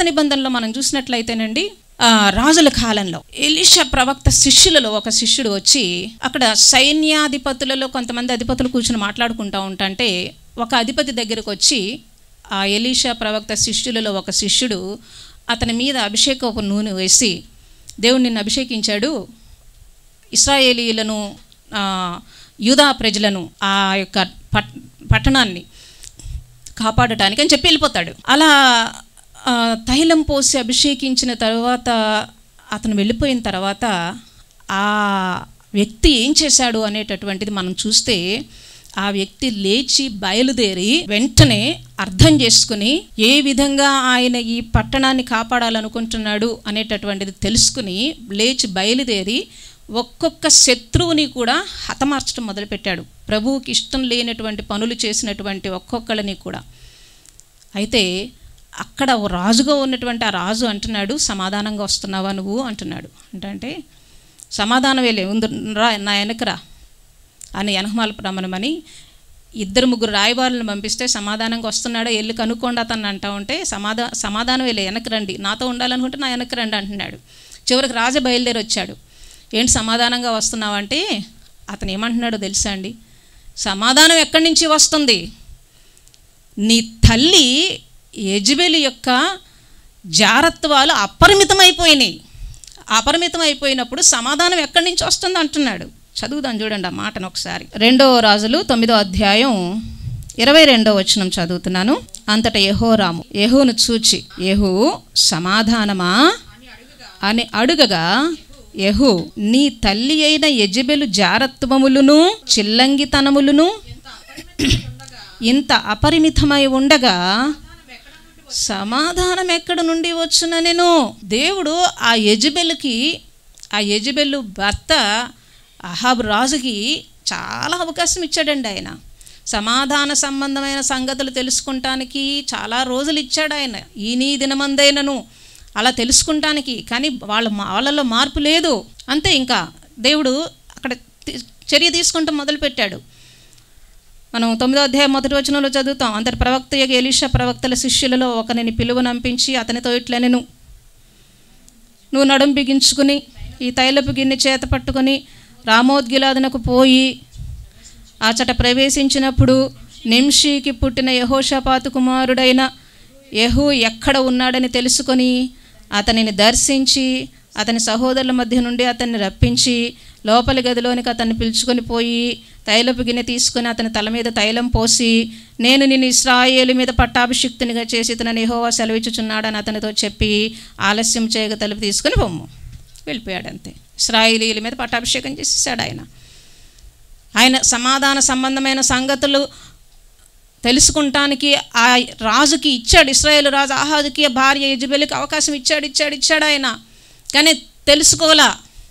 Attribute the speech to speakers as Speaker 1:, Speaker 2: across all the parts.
Speaker 1: నిబంధనలో మనం చూసినట్లయితేనండి ఆ, రాజుల కాలంలో ఎలీషా ప్రవక్త శిష్యులలో ఒక శిష్యుడు వచ్చి అక్కడ సైన్యాధిపతులలో కొంతమంది అధిపతులు కూర్చుని మాట్లాడుకుంటూ ఉంటంటే ఒక అధిపతి దగ్గరకు వచ్చి ఆ ఎలీషా ప్రవక్త శిష్యులలో ఒక శిష్యుడు అతని మీద అభిషేకపు నూనె వేసి దేవుడు నిన్ను అభిషేకించాడు ఇస్రాయేలీలను ఆ, యూదా ప్రజలను ఆ యొక్క పట్ పట్టణాన్ని కాపాడటానికి అని చెప్పి వెళ్ళిపోతాడు అలా ఆ, తైలం పోసి అభిషేకించిన తర్వాత అతను వెళ్ళిపోయిన తర్వాత ఆ వ్యక్తి ఏం చేశాడు అనేటటువంటిది మనం చూస్తే ఆ వ్యక్తి లేచి బయలుదేరి వెంటనే అర్థం చేసుకుని ఏ విధంగా ఆయన ఈ పట్టణాన్ని కాపాడాలనుకుంటున్నాడు అనేటటువంటిది తెలుసుకుని లేచి బయలుదేరి ఒక్కొక్క శత్రువుని కూడా హతమార్చడం మొదలుపెట్టాడు ప్రభువుకి ఇష్టం లేనటువంటి పనులు చేసినటువంటి ఒక్కొక్కళ్ళని కూడా అయితే అక్కడ ఓ రాజుగా ఉన్నటువంటి ఆ రాజు అంటున్నాడు సమాధానంగా వస్తున్నావా నువ్వు అంటున్నాడు అంటే సమాధానం వెళ్ళే ముందు రా నా వెనకరా అని వెనకమాల రమ్మనమని ఇద్దరు ముగ్గురు రాయబారులను పంపిస్తే సమాధానంగా వస్తున్నాడో వెళ్ళి కనుక్కోండి అతను అంటా ఉంటే సమాధా సమాధానం వెళ్ళి వెనక్కి రండి నాతో ఉండాలనుకుంటే నా వెనక్కి రండి అంటున్నాడు చివరికి రాజు బయలుదేరి వచ్చాడు ఏంటి సమాధానంగా వస్తున్నావంటే అతను ఏమంటున్నాడో తెలుసా అండి సమాధానం ఎక్కడి నుంచి వస్తుంది నీ తల్లి యజబెలి యొక్క జారత్వాలు అపరిమితమైపోయినాయి అపరిమితం అయిపోయినప్పుడు సమాధానం ఎక్కడి నుంచి వస్తుంది అంటున్నాడు చదువుదాం చూడండి ఆ మాటను ఒకసారి రెండో రాజులు తొమ్మిదో అధ్యాయం ఇరవై రెండో వచనం చదువుతున్నాను అంతట యెహోరాము యెహూను చూచి యెహూ సమాధానమా అని అడుగగా యెహూ నీ తల్లి అయిన యజబెలు జారత్వములను చిల్లంగితనములను ఇంత అపరిమితమై ఉండగా సమాధానం ఎక్కడ నుండి వచ్చున నేను దేవుడు ఆ యజబెల్కి ఆ యజబెల్లు భర్త అహాబ్ రాజుకి చాలా అవకాశం ఇచ్చాడండి ఆయన సమాధాన సంబంధమైన సంగతులు తెలుసుకుంటానికి చాలా రోజులు ఇచ్చాడు ఆయన ఈ నీ దినమందైనను అలా తెలుసుకుంటానికి కానీ వాళ్ళ వాళ్ళలో మార్పు లేదు అంతే ఇంకా దేవుడు అక్కడ తి- చర్య తీసుకుంటూ మొదలుపెట్టాడు మనం తొమ్మిదో అధ్యాయం మొదటి వచనంలో చదువుతాం అందరి ప్రవక్త యొక్క ఎలీషా ప్రవక్తల శిష్యులలో ఒకరిని పిలువనంపించి అతనితో ఇట్లనెను నువ్వు నడుం బిగించుకుని ఈ తైలపు గిన్నె చేత పట్టుకొని రామోద్గిలాదునకు పోయి అచట ప్రవేశించినప్పుడు నింషీకి పుట్టిన యహోషపాతు కుమారుడైన యహూ ఎక్కడ ఉన్నాడని తెలుసుకొని అతనిని దర్శించి అతని సహోదరుల మధ్య నుండి అతన్ని రప్పించి లోపలి గదిలోనికి అతన్ని పిలుచుకొని పోయి తైలపు గిన్నె తీసుకొని అతని తల మీద తైలం పోసి నేను నిన్ను ఇస్రాయేలు మీద పట్టాభిషిక్తునిగా చేసి ఇతనని యెహోవా సెలవిచ్చుచున్నాడని అతనితో చెప్పి ఆలస్యం చేయక తలుపు తీసుకొని పొమ్ము వెళ్ళిపోయాడు అంతే ఇస్రాయేలీల మీద పట్టాభిషేకం చేసేసాడు ఆయన ఆయన సమాధాన సంబంధమైన సంగతులు తెలుసుకుంటానికి ఆ రాజుకి ఇచ్చాడు ఇస్రాయేల్ రాజు ఆహాజుకి ఆ భార్య యజబెలికి అవకాశం ఇచ్చాడు ఇచ్చాడు ఇచ్చాడు ఆయన కానీ తెలుసుకోలా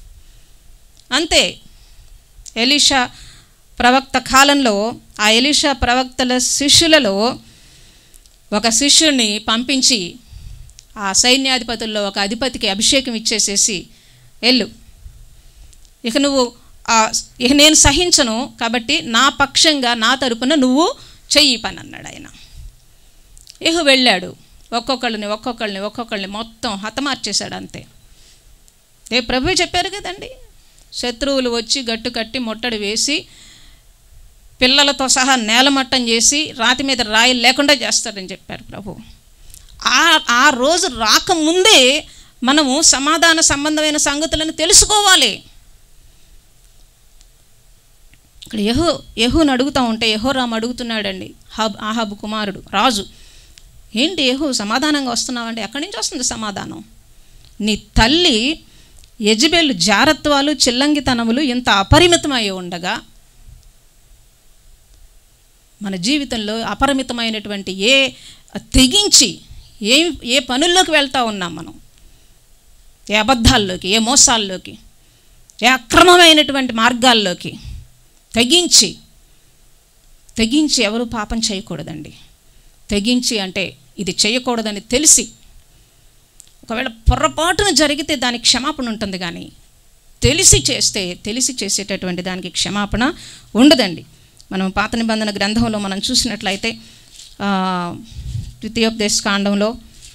Speaker 1: అంతే ఎలీషా ప్రవక్త కాలంలో ఆ ఎలీషా ప్రవక్తల శిష్యులలో ఒక శిష్యుడిని పంపించి ఆ సైన్యాధిపతుల్లో ఒక అధిపతికి అభిషేకం ఇచ్చేసేసి వెళ్ళు ఇక నువ్వు ఆ, ఇక నేను సహించను కాబట్టి నా పక్షంగా నా తరపున నువ్వు చెయ్యి పని అన్నాడు ఆయన ఇహ వెళ్ళాడు ఒక్కొక్కళ్ళని ఒక్కొక్కళ్ళని ఒక్కొక్కళ్ళని మొత్తం హతమార్చేశాడు అంతే ఏ ప్రభు చెప్పారు కదండి శత్రువులు వచ్చి గట్టు కట్టి ముట్టడి వేసి పిల్లలతో సహా నేలమట్టం చేసి రాతి మీద రాయి లేకుండా చేస్తారని చెప్పారు ప్రభు ఆ ఆ రోజు రాకముందే మనము సమాధాన సంబంధమైన సంగతులను తెలుసుకోవాలి ఇక్కడ యహో యహోని అడుగుతూ ఉంటే యహోరామ్ అడుగుతున్నాడండి హబ్ ఆహబ్ కుమారుడు రాజు ఏంటి యహో సమాధానంగా వస్తున్నావంటే ఎక్కడి నుంచి వస్తుంది సమాధానం నీ తల్లి యజబెల్ జారత్వాలు చిల్లంగితనములు ఇంత అపరిమితమై ఉండగా మన జీవితంలో అపరిమితమైనటువంటి ఏ తెగించి ఏ ఏ పనుల్లోకి వెళ్తా ఉన్నాం మనం ఏ అబద్ధాల్లోకి ఏ మోసాల్లోకి ఏ అక్రమమైనటువంటి మార్గాల్లోకి తెగించి తెగించి ఎవరు పాపం చేయకూడదండి తెగించి అంటే ఇది చేయకూడదని తెలిసి ఒకవేళ పొరపాటున జరిగితే దానికి క్షమాపణ ఉంటుంది కానీ తెలిసి చేస్తే తెలిసి చేసేటటువంటి దానికి క్షమాపణ ఉండదండి మనం పాత నిబంధన గ్రంథంలో మనం చూసినట్లయితే ఆ, ద్వితీయోపదేశ కాండంలో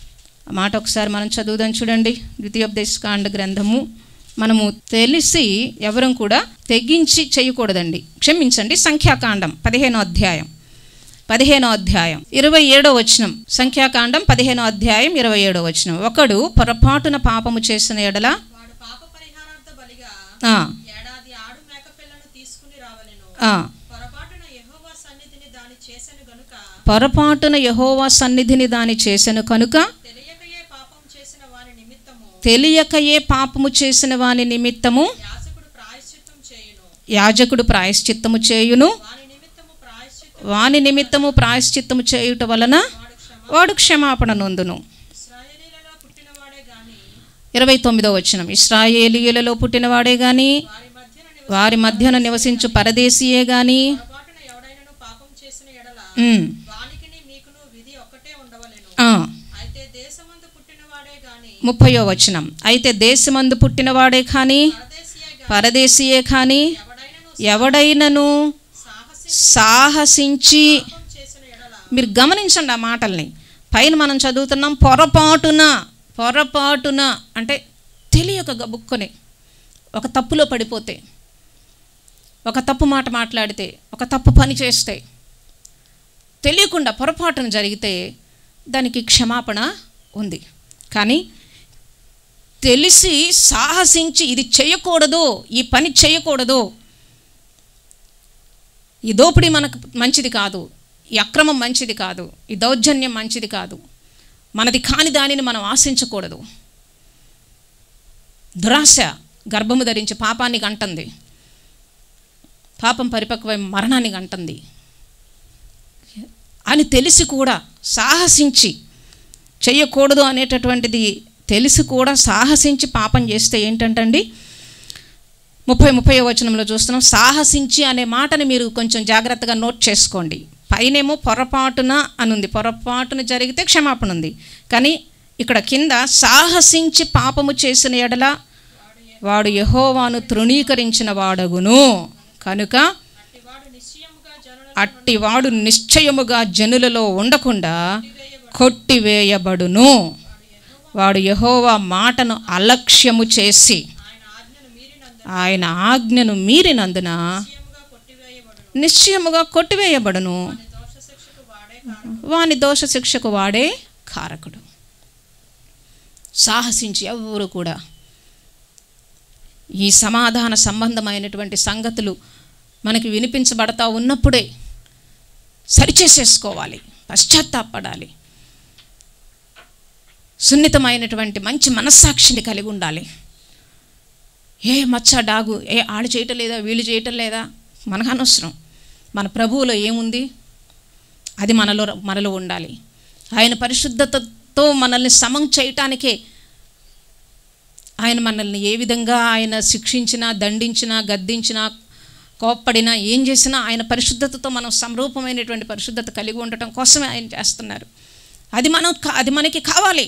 Speaker 1: ఆ మాట ఒకసారి మనం చదువుదాం చూడండి ద్వితీయోపదేశకాండ గ్రంథము మనము తెలిసి ఎవరం కూడా తెగించి చేయకూడదండి క్షమించండి సంఖ్యాకాండం పదిహేనో అధ్యాయం పదిహేనో అధ్యాయం ఇరవై ఏడో వచనం సంఖ్యాకాండం పదిహేనో అధ్యాయం ఇరవై ఏడో వచనం ఒకడు పొరపాటున పాపము చేసిన ఎడల
Speaker 2: వాడు పాప పరిహారార్థ బలిగా
Speaker 1: ఆ,
Speaker 2: ఏడాది ఆడు మేకపిల్లను తీసుకుని రావలెను
Speaker 1: ఆ,
Speaker 2: పొరపాటున యెహోవా సన్నిధిని దాని చేసెను గనుక
Speaker 1: పొరపాటున యహోవా సన్నిధిని దాని చేసెను కనుక
Speaker 2: తెలియకయే పాపం చేసిన వాని నిమిత్తము
Speaker 1: తెలియకయే పాపము చేసిన వాని నిమిత్తము
Speaker 2: యాజకుడు ప్రాయశ్చిత్తం చేయును
Speaker 1: యాజకుడు ప్రాయశ్చిత్తము చేయును
Speaker 2: వాని నిమిత్తము ప్రాయశ్చిత్తం
Speaker 1: వాని నిమిత్తము ప్రాయశ్చిత్తము చేయుట వలన
Speaker 2: వాడు క్షమ
Speaker 1: వాడు క్షమాపణ నొందును
Speaker 2: ఇస్రాయేలీలలో పుట్టినవాడే గాని
Speaker 1: ఇరవై తొమ్మిదో వచనం ఇస్రాయేలీయులలో పుట్టినవాడే గాని
Speaker 2: వారి మధ్యన నివసి
Speaker 1: వారి మధ్యన నివసించు పరదేశీయే గాని
Speaker 2: పొరపాటున ఎవడైనను పాపం చేసిన ఎడల
Speaker 1: ఉమ్,
Speaker 2: వానికిని మీకును విధి ఒక్కటే ఉండవలెను
Speaker 1: ఆ,
Speaker 2: అయితే దేశమందు పుట్టినవాడే గాని
Speaker 1: ముప్పయో వచనం అయితే దేశమందు పుట్టినవాడే కానీ
Speaker 2: పరదేశీయే గాని
Speaker 1: పరదేశీయే కానీ
Speaker 2: ఎవడైనను
Speaker 1: ఎవడైనను
Speaker 2: సాహసి
Speaker 1: సాహసించి
Speaker 2: పాపం చేసిన ఎడల
Speaker 1: మీరు గమనించండి ఆ మాటల్ని పైన మనం చదువుతున్నాం పొరపాటున పొరపాటున అంటే తెలియక గబుక్కొని ఒక తప్పులో పడిపోతే ఒక తప్పు మాట మాట్లాడితే ఒక తప్పు పని చేస్తే తెలియకుండా పొరపాటున జరిగితే దానికి క్షమాపణ ఉంది కానీ తెలిసి సాహసించి ఇది చేయకూడదు ఈ పని చేయకూడదు ఈ దోపిడీ మనకు మంచిది కాదు ఈ అక్రమం మంచిది కాదు ఈ దౌర్జన్యం మంచిది కాదు మనది కాని దానిని మనం ఆశించకూడదు దురాశ గర్భము ధరించి పాపాన్ని గంటుంది పాపం పరిపక్వై మరణాన్ని గంటుంది అని తెలిసి కూడా సాహసించి చెయ్యకూడదు అనేటటువంటిది తెలిసి కూడా సాహసించి పాపం చేస్తే ఏంటంటండి ముప్పై ముప్పై వచనంలో చూస్తున్నాం సాహసించి అనే మాటని మీరు కొంచెం జాగ్రత్తగా నోట్ చేసుకోండి పైనేమో పొరపాటున అని ఉంది పొరపాటున జరిగితే క్షమాపణ ఉంది కానీ ఇక్కడ కింద సాహసించి పాపము చేసిన ఎడల వాడు యహోవాను తృణీకరించిన వాడగును కనుక
Speaker 2: అట్టివాడు నిశ్చయముగా జనుల
Speaker 1: అట్టివాడు నిశ్చయముగా జనులలో ఉండకుండా కొట్టివేయబడును వాడు యహోవా మాటను అలక్ష్యము చేసి
Speaker 2: ఆయన ఆజ్ఞను మీరినందు
Speaker 1: ఆయన ఆజ్ఞను మీరినందున
Speaker 2: నిశ్చయముగా కొట్టివేయబడును
Speaker 1: నిశ్చయముగా కొట్టివేయబడును
Speaker 2: దోష శిక్షకు వాడే కారణం
Speaker 1: వాని దోష శిక్షకు వాడే కారకుడు సాహసించి ఎవరు కూడా ఈ సమాధాన సంబంధమైనటువంటి సంగతులు మనకి వినిపించబడతా ఉన్నప్పుడే సరిచేసేసుకోవాలి పశ్చాత్తాపడాలి సున్నితమైనటువంటి మంచి మనస్సాక్షిని కలిగి ఉండాలి ఏ మచ్చ డాగు ఏ ఆడు చేయటం లేదా వీళ్ళు చేయటం లేదా మనకు అనవసరం మన ప్రభువులో ఏముంది అది మనలో మనలో ఉండాలి ఆయన పరిశుద్ధతతో మనల్ని సమం చేయటానికే ఆయన మనల్ని ఏ విధంగా ఆయన శిక్షించినా దండించినా గద్దించినా కోప్పడినా ఏం చేసినా ఆయన పరిశుద్ధతతో మనం సమరూపమైనటువంటి పరిశుద్ధత కలిగి ఉండటం కోసమే ఆయన చేస్తున్నారు అది మనం కా- అది మనకి కావాలి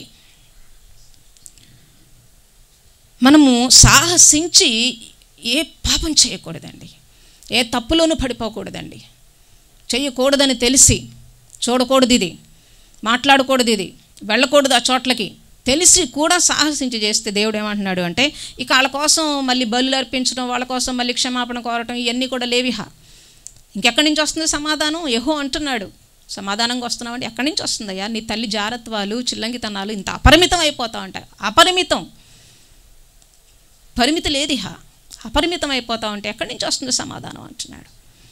Speaker 1: మనము సాహసించి ఏ పాపం చేయకూడదండి ఏ తప్పులోనూ పడిపోకూడదండి చేయకూడదని తెలిసి చూడకూడదు ఇది మాట్లాడకూడదు ఇది వెళ్ళకూడదు ఆ చోట్లకి తెలిసి కూడా సాహసించి చేస్తే దేవుడు ఏమంటున్నాడు అంటే ఇక వాళ్ళ కోసం మళ్ళీ బలు అర్పించడం వాళ్ళ కోసం మళ్ళీ క్షమాపణ కోరటం ఇవన్నీ కూడా లేవిహా ఇంకెక్కడి నుంచి వస్తుంది సమాధానం యహో అంటున్నాడు సమాధానంగా వస్తున్నామండి ఎక్కడి నుంచి వస్తుందయ్యా నీ తల్లి జారత్వాలు చిల్లంగితనాలు ఇంత అపరిమితం అయిపోతా ఉంటాయి అపరిమితం పరిమితి లేదు ఇహ అపరిమితం అయిపోతా ఉంటే ఎక్కడి నుంచి వస్తుంది సమాధానం అంటున్నాడు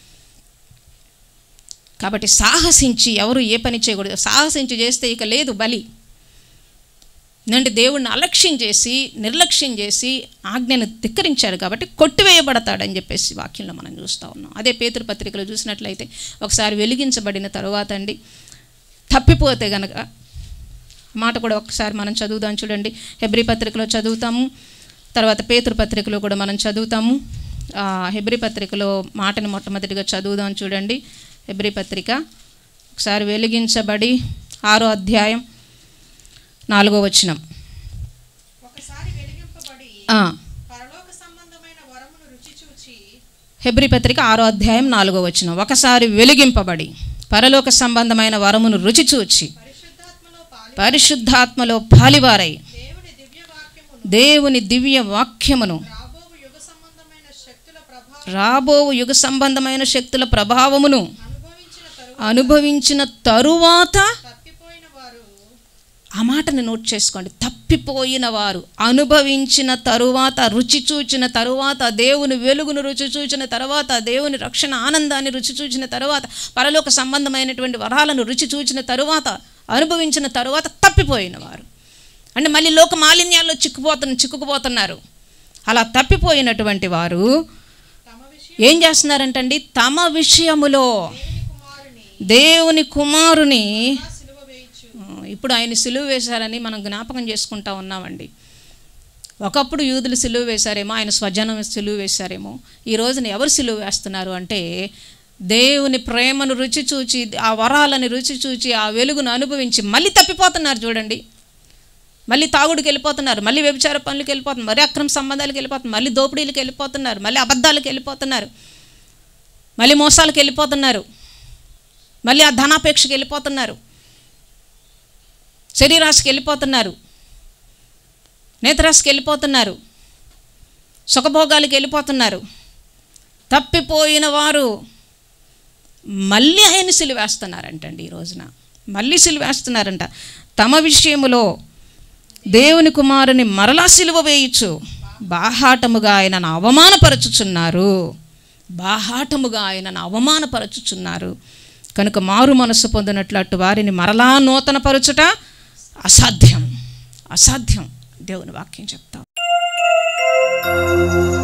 Speaker 1: కాబట్టి సాహసించి ఎవరు ఏ పని చేయకూడదు సాహసించి చేస్తే ఇక లేదు బలి నండి దేవుణ్ణి అలక్ష్యం చేసి నిర్లక్ష్యం చేసి ఆజ్ఞను ధిక్కరించాడు కాబట్టి కొట్టివేయబడతాడని చెప్పేసి వాక్యంలో మనం చూస్తూ ఉన్నాం అదే పేతురు పత్రికలో చూసినట్లయితే ఒకసారి వెలిగించబడిన తరువాత అండి తప్పిపోతే గనక మాట కూడా ఒకసారి మనం చదువుదాం చూడండి హెబ్రి పత్రికలో చదువుతాము తర్వాత పేతురు పత్రికలో కూడా మనం చదువుతాము ఆ, హెబ్రి పత్రికలో మాటని మొట్టమొదటిగా చదువుదాం చూడండి హెబ్రి పత్రిక ఒకసారి వెలిగించబడి ఆరో అధ్యాయం నాలుగో వచనం
Speaker 2: ఒకసారి వెలిగింపబడి
Speaker 1: ఆ,
Speaker 2: పరలోక సంబంధమైన వరమును రుచి చూచి
Speaker 1: హెబ్రి పత్రిక ఆరో అధ్యాయం నాలుగో వచనం ఒకసారి వెలిగింపబడి పరలోక సంబంధమైన వరమును రుచి చూచి
Speaker 2: పరిశుద్ధాత్మలో పాలి
Speaker 1: పరిశుద్ధాత్మలో పాలివారై
Speaker 2: దేవుని దివ్య వాక్యమును
Speaker 1: దేవుని దివ్య వాక్యమును
Speaker 2: రాబోవు యుగ సంబంధమైన శక్తుల ప్రభావం
Speaker 1: రాబో యుగ సంబంధమైన శక్తుల ప్రభావమును
Speaker 2: అనుభవించిన తరువాత
Speaker 1: అనుభవించిన తరువాత
Speaker 2: తప్పిపోయిన వారు
Speaker 1: ఆ మాటని నోట్ చేసుకోండి తప్పిపోయిన వారు అనుభవించిన తరువాత రుచి చూచిన తరువాత దేవుని వెలుగును రుచి చూచిన తర్వాత దేవుని రక్షణ ఆనందాన్ని రుచి చూచిన తరువాత పరలోక సంబంధమైనటువంటి వరాలను రుచి చూచిన తరువాత అనుభవించిన తరువాత తప్పిపోయిన వారు అంటే మళ్ళీ లోక మాలిన్యాల్లో చిక్కుపోతున్న చిక్కుకుపోతున్నారు అలా తప్పిపోయినటువంటి వారు
Speaker 2: తమ విషయం
Speaker 1: ఏం చేస్తున్నారంటండి తమ విషయములో
Speaker 2: దేవుని కుమారుని
Speaker 1: దేవుని కుమారుని
Speaker 2: ఎలా సిలువ వేయచ్చు
Speaker 1: ఆ, ఇప్పుడు ఆయన సిలువ వేశారని మనం జ్ఞాపకం చేసుకుంటా ఉన్నామండి ఒకప్పుడు యూదులు సిలువ వేశారేమో ఆయన స్వజనం సిలువ వేశారేమో ఈ రోజున ఎవరు సిలువ వేస్తున్నారు అంటే దేవుని ప్రేమను రుచి చూచి ఆ వరాలని రుచి చూచి ఆ వెలుగును అనుభవించి మళ్ళీ తప్పిపోతున్నారు చూడండి మళ్ళీ తాగుడికి వెళ్ళిపోతున్నారు మళ్ళీ వ్యభిచార పనులకు వెళ్ళిపోతున్నారు మళ్ళీ అక్రమ సంబంధాలకు వెళ్ళిపోతున్నారు మళ్ళీ దోపిడీలకు వెళ్ళిపోతున్నారు మళ్ళీ అబద్ధాలకు వెళ్ళిపోతున్నారు మళ్ళీ మోసాలకు వెళ్ళిపోతున్నారు మళ్ళీ ఆ ధనాపేక్షకి వెళ్ళిపోతున్నారు శరీరాశకి వెళ్ళిపోతున్నారు నేత్రాశకి వెళ్ళిపోతున్నారు సుఖభోగాలకు వెళ్ళిపోతున్నారు తప్పిపోయిన వారు మళ్ళీ ఆయన సిలివేస్తున్నారంటండి ఈ రోజున మళ్ళీ సిలివేస్తున్నారంట తమ విషయములో దేవుని కుమారుని మరలా సిలువ వేయచ్చు బాహాటముగా ఆయనను అవమానపరచుచున్నారు బాహాటముగా ఆయనను అవమానపరచుచున్నారు కనుక మారు మనస్సు పొందినట్లు అటు వారిని మరలా నూతనపరచుట అసాధ్యం అసాధ్యం దేవుని వాక్యం చెప్తాం